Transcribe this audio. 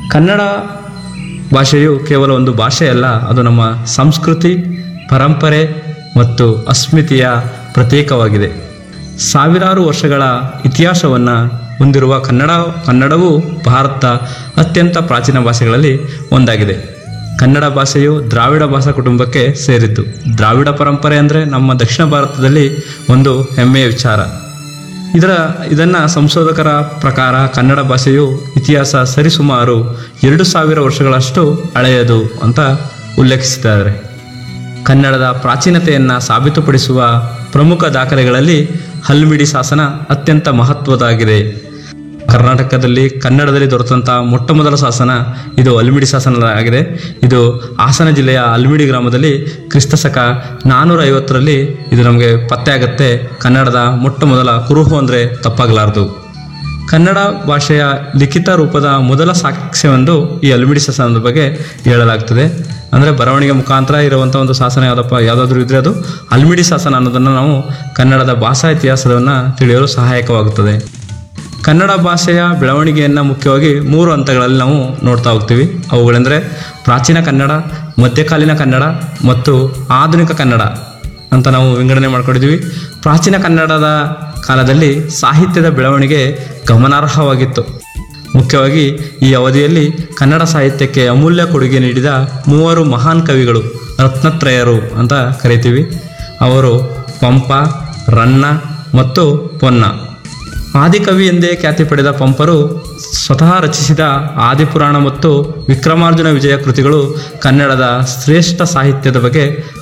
ಕನ್ನಡ ಭಾಷೆಯು ಕೇವಲ ಒಂದು ಭಾಷೆಯಲ್ಲ ಅದು ನಮ್ಮ ಸಂಸ್ಕೃತಿ ಪರಂಪರೆ ಮತ್ತು ಅಸ್ಮಿತೆಯ ಪ್ರತೀಕವಾಗಿದೆ ಸಾವಿರಾರು ವರ್ಷಗಳ ಇತಿಹಾಸವನ್ನು ಹೊಂದಿರುವ ಕನ್ನಡ ಕನ್ನಡವು ಭಾರತ ಅತ್ಯಂತ ಪ್ರಾಚೀನ ಭಾಷೆಗಳಲ್ಲಿ ಒಂದಾಗಿದೆ ಕನ್ನಡ ಭಾಷೆಯು ದ್ರಾವಿಡ ಭಾಷಾ ಕುಟುಂಬಕ್ಕೆ ಸೇರಿದ್ದು ದ್ರಾವಿಡ ಪರಂಪರೆ ಅಂದರೆ ನಮ್ಮ ದಕ್ಷಿಣ ಭಾರತದಲ್ಲಿ ಒಂದು ಹೆಮ್ಮೆಯ ವಿಚಾರ ಇದರ ಇದನ್ನು ಸಂಶೋಧಕರ ಪ್ರಕಾರ ಕನ್ನಡ ಭಾಷೆಯು ಇತಿಹಾಸ ಸರಿಸುಮಾರು ಎರಡು ಸಾವಿರ ವರ್ಷಗಳಷ್ಟು ಹಳೆಯದು ಅಂತ ಉಲ್ಲೇಖಿಸಿದ್ದಾರೆ ಕನ್ನಡದ ಪ್ರಾಚೀನತೆಯನ್ನು ಸಾಬೀತುಪಡಿಸುವ ಪ್ರಮುಖ ದಾಖಲೆಗಳಲ್ಲಿ ಹಲ್ಮಿಡಿ ಶಾಸನ ಅತ್ಯಂತ ಮಹತ್ವದಾಗಿದೆ ಕರ್ನಾಟಕದಲ್ಲಿ ಕನ್ನಡದಲ್ಲಿ ದೊರೆತಂಥ ಮೊಟ್ಟ ಮೊದಲ ಶಾಸನ ಇದು ಅಲ್ಮಿಡಿ ಶಾಸನ ಆಗಿದೆ ಇದು ಹಾಸನ ಜಿಲ್ಲೆಯ ಅಲ್ಮಿಡಿ ಗ್ರಾಮದಲ್ಲಿ ಕ್ರಿಸ್ತಶಕ ನಾನ್ನೂರ ಐವತ್ತರಲ್ಲಿ ಇದು ನಮಗೆ ಪತ್ತೆ ಆಗುತ್ತೆ ಕನ್ನಡದ ಮೊಟ್ಟ ಮೊದಲ ಕುರುಹು ಅಂದರೆ ತಪ್ಪಾಗಲಾರದು ಕನ್ನಡ ಭಾಷೆಯ ಲಿಖಿತ ರೂಪದ ಮೊದಲ ಸಾಕ್ಷ್ಯವೆಂದು ಈ ಅಲ್ಮಿಡಿ ಶಾಸನದ ಬಗ್ಗೆ ಹೇಳಲಾಗ್ತದೆ ಅಂದರೆ ಬರವಣಿಗೆ ಮುಖಾಂತರ ಇರುವಂಥ ಒಂದು ಶಾಸನ ಯಾವುದಪ್ಪ ಯಾವುದಾದ್ರೂ ಇದ್ರೆ ಅದು ಅಲ್ಮಿಡಿ ಶಾಸನ ಅನ್ನೋದನ್ನು ನಾವು ಕನ್ನಡದ ಭಾಷಾ ಇತಿಹಾಸವನ್ನು ತಿಳಿಯಲು ಸಹಾಯಕವಾಗುತ್ತದೆ ಕನ್ನಡ ಭಾಷೆಯ ಬೆಳವಣಿಗೆಯನ್ನು ಮುಖ್ಯವಾಗಿ ಮೂರು ಹಂತಗಳಲ್ಲಿ ನಾವು ನೋಡ್ತಾ ಹೋಗ್ತೀವಿ ಅವುಗಳೆಂದರೆ ಪ್ರಾಚೀನ ಕನ್ನಡ ಮಧ್ಯಕಾಲೀನ ಕನ್ನಡ ಮತ್ತು ಆಧುನಿಕ ಕನ್ನಡ ಅಂತ ನಾವು ವಿಂಗಡಣೆ ಮಾಡ್ಕೊಂಡಿದ್ದೀವಿ ಪ್ರಾಚೀನ ಕನ್ನಡದ ಕಾಲದಲ್ಲಿ ಸಾಹಿತ್ಯದ ಬೆಳವಣಿಗೆ ಗಮನಾರ್ಹವಾಗಿತ್ತು ಮುಖ್ಯವಾಗಿ ಈ ಅವಧಿಯಲ್ಲಿ ಕನ್ನಡ ಸಾಹಿತ್ಯಕ್ಕೆ ಅಮೂಲ್ಯ ಕೊಡುಗೆ ನೀಡಿದ ಮೂವರು ಮಹಾನ್ ಕವಿಗಳು ರತ್ನತ್ರಯರು ಅಂತ ಕರಿತೀವಿ ಅವರು ಪಂಪ ರನ್ನ ಮತ್ತು ಪೊನ್ನ ಆದಿಕವಿ ಎಂದೇ ಖ್ಯಾತಿ ಪಡೆದ ಪಂಪರು ಸ್ವತಃ ರಚಿಸಿದ ಆದಿಪುರಾಣ ಮತ್ತು ವಿಕ್ರಮಾರ್ಜುನ ವಿಜಯ ಕೃತಿಗಳು ಕನ್ನಡದ ಶ್ರೇಷ್ಠ ಸಾಹಿತ್ಯದ ಬಗ್ಗೆ